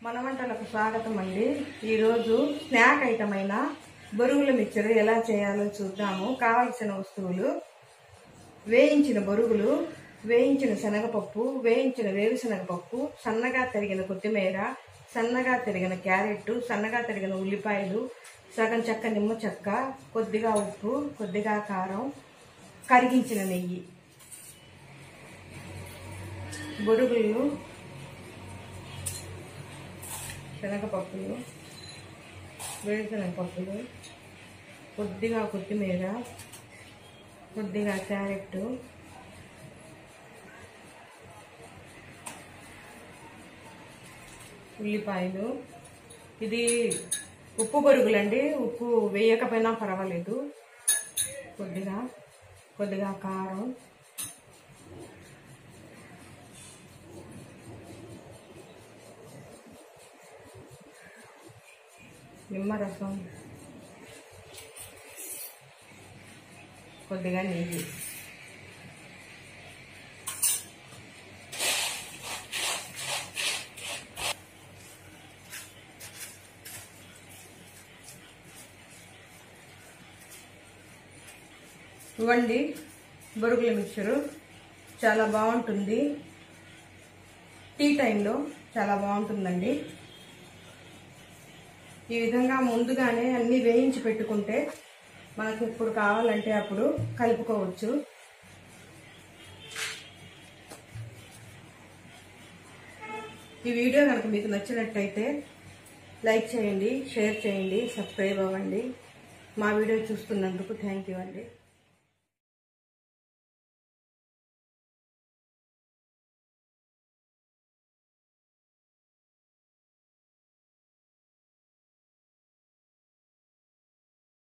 మన వంటలకు స్వాగతం అండి ఈరోజు స్నాక్ ఐటమ్ అయిన బొరుగుల మిక్చర్ ఎలా చేయాలో చూద్దాము కావలసిన వస్తువులు వేయించిన బొరుగులు వేయించిన శనగపప్పు వేయించిన వేరుశనగపప్పు సన్నగా తరిగిన కొత్తిమీర సన్నగా తరిగిన క్యారెట్ సన్నగా తరిగిన ఉల్లిపాయలు సగం చెక్క నిమ్మ చెక్క కొద్దిగా ఉప్పు కొద్దిగా కారం కరిగించిన నెయ్యి బొరుగులు శనగపప్పులు వేరుశనగపప్పులు కొద్దిగా కొత్తిమీర కొద్దిగా క్యారెట్ ఉల్లిపాయలు ఇది ఉప్పు బొరుగులండి ఉప్పు వేయకపోయినా పర్వాలేదు కొద్దిగా కొద్దిగా కారం నిమ్మరసం కొద్దిగా నెయ్యి ఇవ్వండి బొరుగుల మిక్చరు చాలా బాగుంటుంది టీ టైంలో చాలా బాగుంటుందండి ఈ విధంగా ముందుగానే అన్ని వేయించి పెట్టుకుంటే మనకు ఇప్పుడు కావాలంటే అప్పుడు కలుపుకోవచ్చు ఈ వీడియో కనుక మీకు నచ్చినట్టయితే లైక్ చేయండి షేర్ చేయండి సబ్స్క్రైబ్ అవ్వండి మా వీడియో చూస్తున్నందుకు థ్యాంక్ యూ అండి